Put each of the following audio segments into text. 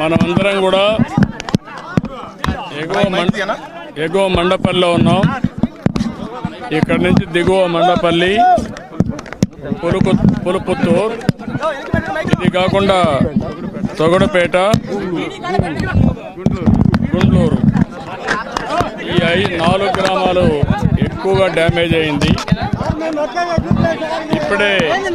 మనమందరం కూడా ఎగువ మండ ఎగువ మండపల్లిలో ఉన్నాం ఇక్కడ నుంచి దిగువ మండపల్లి పులుకు పులుపుత్తూర్ ఇది కాకుండా తొగడపేట గుండ్లూరు ఈ ఐ నాలుగు గ్రామాలు ఎక్కువగా డ్యామేజ్ అయింది ఇప్పుడే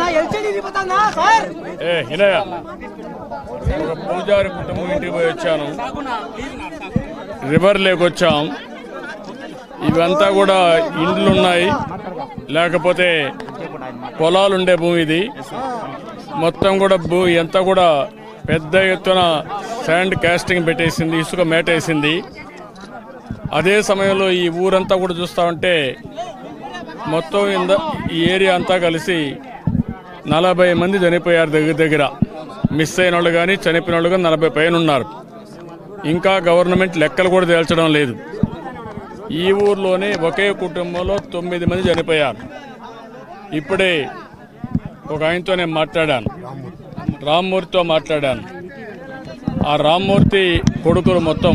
ఏ హినయ ఒక పూజారి కుటుంబం ఇంటికి పోయి వచ్చాను రివర్ లేక్ వచ్చాం ఇవంతా కూడా ఇండ్లు ఉన్నాయి లేకపోతే పొలాలు ఉండే భూమి ఇది మొత్తం కూడా భూ ఎంత కూడా పెద్ద ఎత్తున శాండ్ కాస్టింగ్ పెట్టేసింది ఇసుక మేటేసింది అదే సమయంలో ఈ ఊరంతా కూడా చూస్తా ఉంటే మొత్తం ఇంద ఈ ఏరియా అంతా కలిసి నలభై మంది చనిపోయారు దగ్గర దగ్గర మిస్ అయిన వాళ్ళు కానీ చనిపోయిన వాళ్ళు కానీ నలభై పైన ఉన్నారు ఇంకా గవర్నమెంట్ లెక్కలు కూడా తేల్చడం లేదు ఈ ఊర్లోనే ఒకే కుటుంబంలో తొమ్మిది మంది చనిపోయారు ఇప్పుడే ఒక ఆయనతో నేను మాట్లాడాను రామ్మూర్తితో మాట్లాడాను ఆ రామ్మూర్తి కొడుకులు మొత్తం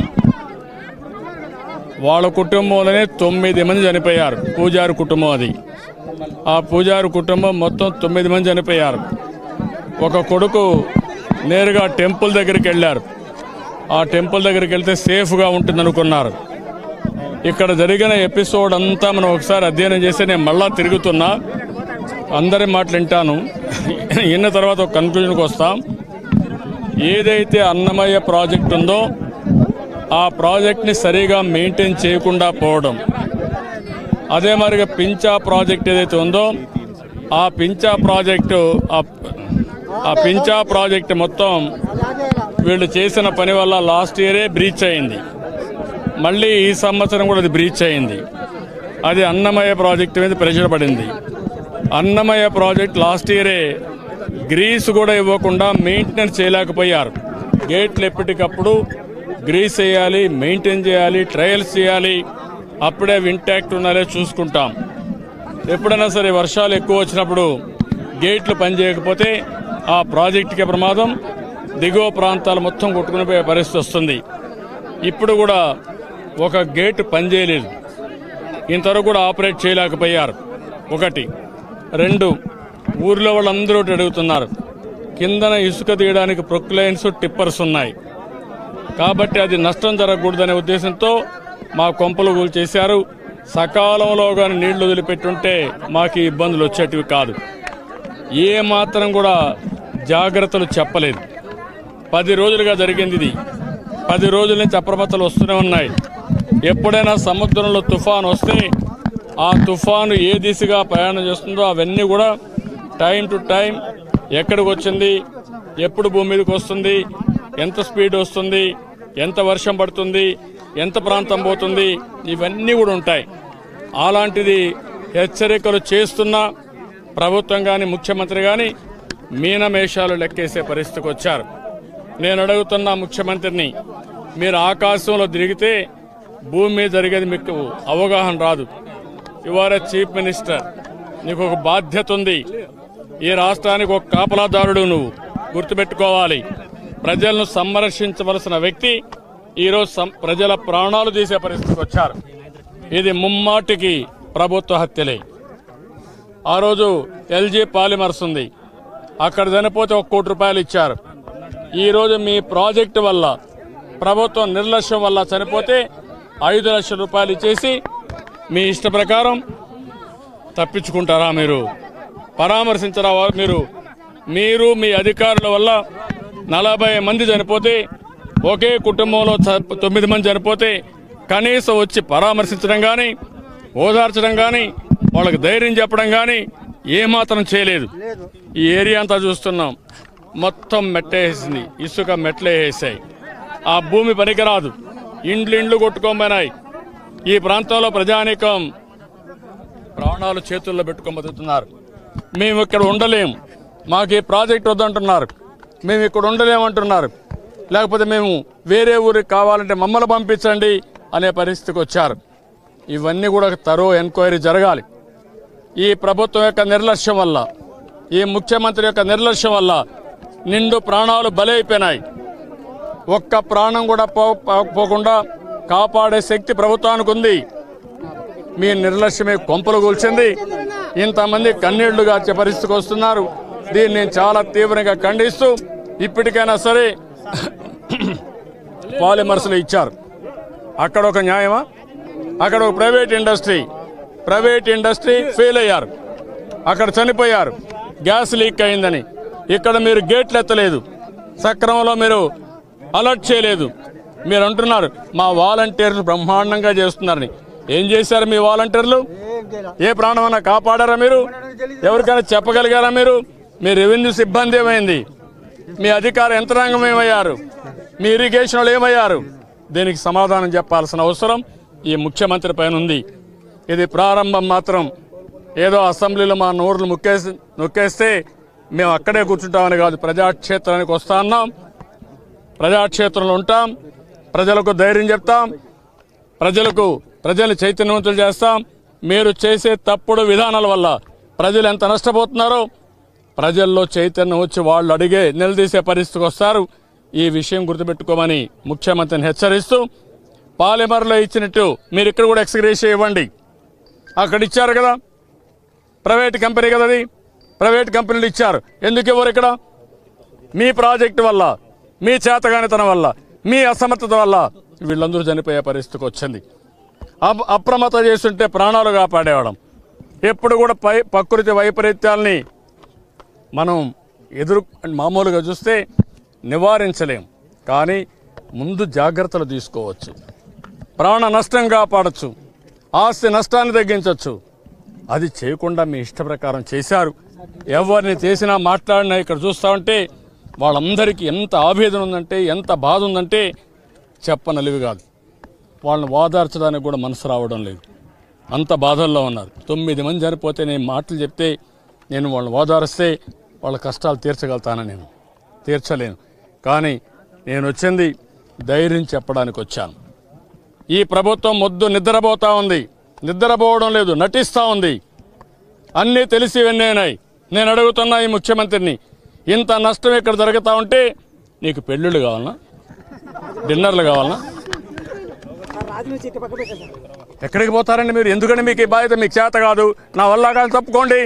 వాళ్ళ కుటుంబంలోనే తొమ్మిది మంది చనిపోయారు పూజారి కుటుంబం అది ఆ పూజారి కుటుంబం మొత్తం తొమ్మిది మంది చనిపోయారు ఒక కొడుకు నేరుగా టెంపుల్ దగ్గరికి వెళ్ళారు ఆ టెంపుల్ దగ్గరికి వెళ్తే సేఫ్గా ఉంటుంది అనుకున్నారు ఇక్కడ జరిగిన ఎపిసోడ్ అంతా మనం ఒకసారి అధ్యయనం చేస్తే నేను మళ్ళా తిరుగుతున్నా అందరి మాటలు వింటాను విన్న తర్వాత ఒక కన్క్లూజన్కి వస్తాం ఏదైతే అన్నమయ్య ప్రాజెక్ట్ ఉందో ఆ ప్రాజెక్ట్ని సరిగా మెయింటైన్ చేయకుండా పోవడం అదే మరిగా పించా ప్రాజెక్ట్ ఏదైతే ఉందో ఆ పించా ప్రాజెక్టు ఆ- ఆ పించా ప్రాజెక్ట్ మొత్తం వీళ్ళు చేసిన పని వల్ల లాస్ట్ ఇయరే బ్రీచ్ అయింది మళ్ళీ ఈ సంవత్సరం కూడా అది బ్రీచ్ అయింది అది అన్నమయ్య ప్రాజెక్టు మీద ప్రెషర్ పడింది అన్నమయ్య ప్రాజెక్ట్ లాస్ట్ ఇయరే గ్రీస్ కూడా ఇవ్వకుండా మెయింటెనెన్స్ చేయలేకపోయారు గేట్లు ఎప్పటికప్పుడు గ్రీస్ వేయాలి మెయింటైన్ చేయాలి ట్రయల్స్ చేయాలి అప్పుడే ఇంటాక్ట్ ఉన్నారో చూసుకుంటాం ఎప్పుడైనా సరే వర్షాలు ఎక్కువ వచ్చినప్పుడు గేట్లు పనిచేయకపోతే ఆ ప్రాజెక్టుకి ప్రమాదం దిగువ ప్రాంతాలు మొత్తం కొట్టుకుని పోయే పరిస్థితి వస్తుంది ఇప్పుడు కూడా ఒక గేట్ పనిచేయలేదు ఇంతవరకు కూడా ఆపరేట్ చేయలేకపోయారు ఒకటి రెండు ఊర్లో వాళ్ళందరూ ఒకటి అడుగుతున్నారు కిందన ఇసుక తీయడానికి ప్రొక్లైన్స్ టిప్పర్స్ ఉన్నాయి కాబట్టి అది నష్టం జరగకూడదనే ఉద్దేశంతో మా కొంపలు కూల్ చేశారు సకాలంలో కానీ నీళ్లు వదిలిపెట్టుంటే మాకు ఈ ఇబ్బందులు వచ్చేటివి కాదు ఏ మాత్రం కూడా జాగ్రత్తలు చెప్పలేదు పది రోజులుగా జరిగింది ఇది పది రోజుల నుంచి అప్రమత్తలు వస్తూనే ఉన్నాయి ఎప్పుడైనా సముద్రంలో తుఫాన్ వస్తే ఆ తుఫాను ఏ దిశగా ప్రయాణం చేస్తుందో అవన్నీ కూడా టైం టు టైం ఎక్కడికి వచ్చింది ఎప్పుడు భూమి మీదకి వస్తుంది ఎంత స్పీడ్ వస్తుంది ఎంత వర్షం పడుతుంది ఎంత ప్రాంతం పోతుంది ఇవన్నీ కూడా ఉంటాయి అలాంటిది హెచ్చరికలు చేస్తున్నా ప్రభుత్వం కానీ ముఖ్యమంత్రి కానీ మీనమేషాలు లెక్కేసే పరిస్థితికి వచ్చారు నేను అడుగుతున్న ముఖ్యమంత్రిని మీరు ఆకాశంలో తిరిగితే భూమి మీద జరిగేది మీకు అవగాహన రాదు ఇవాళ చీఫ్ మినిస్టర్ నీకు ఒక బాధ్యత ఉంది ఈ రాష్ట్రానికి ఒక కాపలాదారుడు నువ్వు గుర్తుపెట్టుకోవాలి ప్రజలను సంరక్షించవలసిన వ్యక్తి ఈరోజు సం- ప్రజల ప్రాణాలు తీసే పరిస్థితికి వచ్చారు ఇది ముమ్మాటికి ప్రభుత్వ హత్యలే ఆ రోజు ఎల్జీ పాలిమర్స్ ఉంది అక్కడ చనిపోతే ఒక కోటి రూపాయలు ఇచ్చారు ఈ రోజు మీ ప్రాజెక్టు వల్ల ప్రభుత్వం నిర్లక్ష్యం వల్ల చనిపోతే ఐదు లక్షల రూపాయలు ఇచ్చేసి మీ ఇష్ట ప్రకారం తప్పించుకుంటారా మీరు పరామర్శించరా వా- మీరు మీరు మీ అధికారుల వల్ల నలభై మంది చనిపోతే ఒకే కుటుంబంలో చ- తొమ్మిది మంది చనిపోతే కనీసం వచ్చి పరామర్శించడం కానీ ఓదార్చడం కానీ వాళ్ళకి ధైర్యం చెప్పడం కానీ ఏమాత్రం చేయలేదు ఈ ఏరియా అంతా చూస్తున్నాం మొత్తం మెట్టేసింది ఇసుక మెట్లే వేసాయి ఆ భూమి పనికిరాదు ఇండ్లు ఇండ్లు కొట్టుకోమన్నాయి ఈ ప్రాంతంలో ప్రజానీకం ప్రాణాలు చేతుల్లో పెట్టుకొని బతుకుతున్నారు మేము ఇక్కడ ఉండలేం మాకు ఈ ప్రాజెక్ట్ వద్దంటున్నారు మేము ఇక్కడ ఉండలేమంటున్నారు లేకపోతే మేము వేరే ఊరికి కావాలంటే మమ్మల్ని పంపించండి అనే పరిస్థితికి వచ్చారు ఇవన్నీ కూడా తరో ఎంక్వైరీ జరగాలి ఈ ప్రభుత్వం యొక్క నిర్లక్ష్యం వల్ల ఈ ముఖ్యమంత్రి యొక్క నిర్లక్ష్యం వల్ల నిండు ప్రాణాలు బలైపోయినాయి ఒక్క ప్రాణం కూడా పో పో- పోకుండా కాపాడే శక్తి ప్రభుత్వానికి ఉంది మీ నిర్లక్ష్యమే కొంపలు కూల్చింది ఇంతమంది కన్నీళ్లు గార్చే పరిస్థితికి వస్తున్నారు దీన్ని నేను చాలా తీవ్రంగా ఖండిస్తూ ఇప్పటికైనా సరే పాలిమర్స్లు ఇచ్చారు అక్కడ ఒక న్యాయమా అక్కడ ఒక private industry private industry fail అయ్యారు అక్కడ చనిపోయారు గ్యాస్ లీక్ అయిందని ఇక్కడ మీరు గేట్లు ఎత్తలేదు సక్రమంలో మీరు అలర్ట్ చేయలేదు మీరు అంటున్నారు మా వాలంటీర్లు బ్రహ్మాండంగా చేస్తున్నారని ఏం చేశారు మీ వాలంటీర్లు ఏ ప్రాణమన్నా కాపాడారా మీరు ఎవరికైనా చెప్పగలిగారా మీరు మీ రెవెన్యూ సిబ్బంది ఏమైంది మీ అధికార యంత్రాంగం ఏమయ్యారు మీ ఇరిగేషన్ వాళ్ళు ఏమయ్యారు దీనికి సమాధానం చెప్పాల్సిన అవసరం ఈ ముఖ్యమంత్రి పైన ఉంది ఇది ప్రారంభం మాత్రం ఏదో అసెంబ్లీలో మా నోర్లు ముక్కేసి నొక్కేస్తే మేము అక్కడే కూర్చుంటామని కాదు ప్రజాక్షేత్రానికి వస్తా ఉన్నాం ప్రజాక్షేత్రంలో ఉంటాం ప్రజలకు ధైర్యం చెప్తాం ప్రజలకు ప్రజలు చైతన్యవంతులు చేస్తాం మీరు చేసే తప్పుడు విధానాల వల్ల ప్రజలు ఎంత నష్టపోతున్నారో ప్రజల్లో చైతన్యం వచ్చి వాళ్ళు అడిగే నిలదీసే పరిస్థితికి వస్తారు ఈ విషయం గుర్తుపెట్టుకోమని ముఖ్యమంత్రిని హెచ్చరిస్తూ పాలిమర్లో ఇచ్చినట్టు మీరు ఇక్కడ కూడా ఎక్స్గ్రేషియా ఇవ్వండి అక్కడ ఇచ్చారు కదా ప్రైవేట్ కంపెనీ కదా అది ప్రైవేట్ కంపెనీలు ఇచ్చారు ఎందుకు ఇవ్వరు ఇక్కడ మీ ప్రాజెక్టు వల్ల మీ చేతగానితనం వల్ల మీ అసమర్థత వల్ల వీళ్ళందరూ చనిపోయే పరిస్థితికి వచ్చింది అప్- అప్రమత్త చేస్తుంటే ప్రాణాలు కాపాడేవాడం ఎప్పుడు కూడా పై ప్రకృతి వైపరీత్యాల్ని మనం ఎదురు మామూలుగా చూస్తే నివారించలేం కానీ ముందు జాగ్రత్తలు తీసుకోవచ్చు ప్రాణ నష్టం కాపాడచ్చు ఆస్తి నష్టాన్ని తగ్గించవచ్చు అది చేయకుండా మీ ఇష్ట ప్రకారం చేశారు ఎవరిని చేసినా మాట్లాడినా ఇక్కడ చూస్తా ఉంటే వాళ్ళందరికీ ఎంత ఆవేదన ఉందంటే ఎంత బాధ ఉందంటే చెప్పనలివి కాదు వాళ్ళని ఓదార్చడానికి కూడా మనసు రావడం లేదు అంత బాధల్లో ఉన్నారు తొమ్మిది మంది చనిపోతే నేను మాటలు చెప్తే నేను వాళ్ళని ఓదారిస్తే వాళ్ళ కష్టాలు తీర్చగలుగుతానని నేను తీర్చలేను కానీ నేను వచ్చింది ధైర్యం చెప్పడానికి వచ్చాను ఈ ప్రభుత్వం మొద్దు నిద్రపోతా ఉంది నిద్రపోవడం లేదు నటిస్తూ ఉంది అన్నీ తెలిసి వెన్నైనాయి నేను అడుగుతున్నా ఈ ముఖ్యమంత్రిని ఇంత నష్టం ఇక్కడ జరుగుతూ ఉంటే నీకు పెళ్ళిళ్ళు కావాలనా డిన్నర్లు కావాలనా రాజును చెట్టు పక్క పెట్టారు ఎక్కడికి పోతారండి మీరు ఎందుకంటే మీకు ఈ బాధ్యత మీకు చేత కాదు నా వల్ల కాదు తప్పుకోండి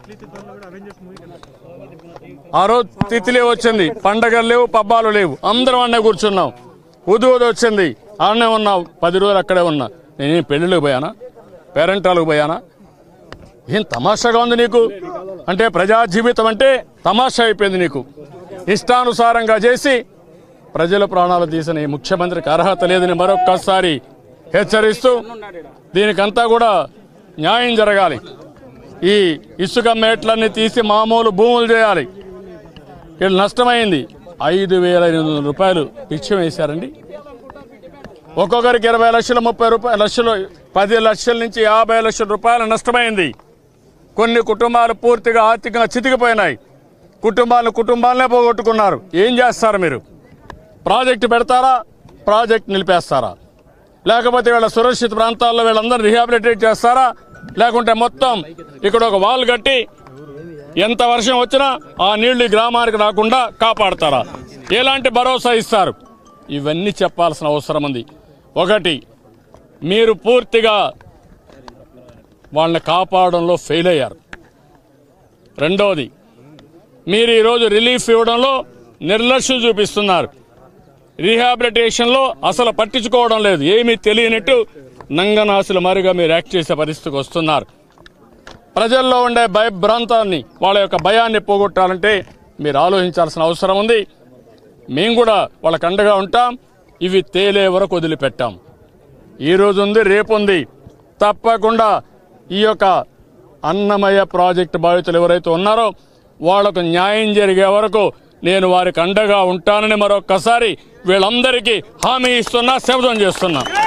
ఆ రోజు తిథిలే వచ్చింది పండగలు లేవు పబ్బాలు లేవు అందరం అన్నే కూర్చున్నాం ఉదు ఉదు వచ్చింది ఆడనే ఉన్నాం పది రోజులు అక్కడే ఉన్నా నేను పెళ్ళిళ్ళకి పోయానా పేరెంటాలకు పోయానా ఏం తమాషాగా ఉంది నీకు అంటే ప్రజా జీవితం అంటే తమాషా అయిపోయింది నీకు ఇష్టానుసారంగా చేసి ప్రజల ప్రాణాలు తీసిన ఈ ముఖ్యమంత్రికి అర్హత లేదని మరొక్కసారి హెచ్చరిస్తూ దీనికంతా కూడా న్యాయం జరగాలి ఈ ఇసుక మేట్లన్నీ తీసి మామూలు భూములు చేయాలి ఇక్కడ నష్టమైంది ఐదు వేల ఎనిమిది వందల రూపాయలు పిచ్చం వేశారండి ఒక్కొక్కరికి ఇరవై లక్షలు ముప్పై రూపాయల లక్షలు పది లక్షల నుంచి యాభై లక్షల రూపాయల నష్టమైంది కొన్ని కుటుంబాలు పూర్తిగా ఆర్థికంగా చితికిపోయినాయి కుటుంబాలు కుటుంబాలనే పోగొట్టుకున్నారు ఏం చేస్తారు మీరు ప్రాజెక్టు పెడతారా ప్రాజెక్ట్ నిలిపేస్తారా లేకపోతే వీళ్ళ సురక్షిత ప్రాంతాల్లో వీళ్ళందరూ రిహాబిలిటేట్ చేస్తారా లేకుంటే మొత్తం ఇక్కడ ఒక వాల్ కట్టి ఎంత వర్షం వచ్చినా ఆ నీళ్లు ఈ గ్రామానికి రాకుండా కాపాడతారా ఎలాంటి భరోసా ఇస్తారు ఇవన్నీ చెప్పాల్సిన అవసరం ఉంది ఒకటి మీరు పూర్తిగా వాళ్ళని కాపాడడంలో ఫెయిల్ అయ్యారు రెండవది మీరు ఈరోజు రిలీఫ్ ఇవ్వడంలో నిర్లక్ష్యం చూపిస్తున్నారు రీహాబిలిటేషన్లో అసలు పట్టించుకోవడం లేదు ఏమీ తెలియనట్టు నంగనాసుల మారిగా మీరు యాక్ట్ చేసే పరిస్థితికి వస్తున్నారు ప్రజల్లో ఉండే భయభ్రాంతాన్ని వాళ్ళ యొక్క భయాన్ని పోగొట్టాలంటే మీరు ఆలోచించాల్సిన అవసరం ఉంది మేము కూడా వాళ్ళకి అండగా ఉంటాం ఇవి తేలే వరకు వదిలిపెట్టాం ఈ రోజు ఉంది రేపు ఉంది తప్పకుండా ఈ యొక్క అన్నమయ్య ప్రాజెక్టు బాధితులు ఎవరైతే ఉన్నారో వాళ్లకు న్యాయం జరిగే వరకు నేను వారికి అండగా ఉంటానని మరొక్కసారి వీళ్ళందరికీ హామీ ఇస్తున్నా శబ్దం చేస్తున్నా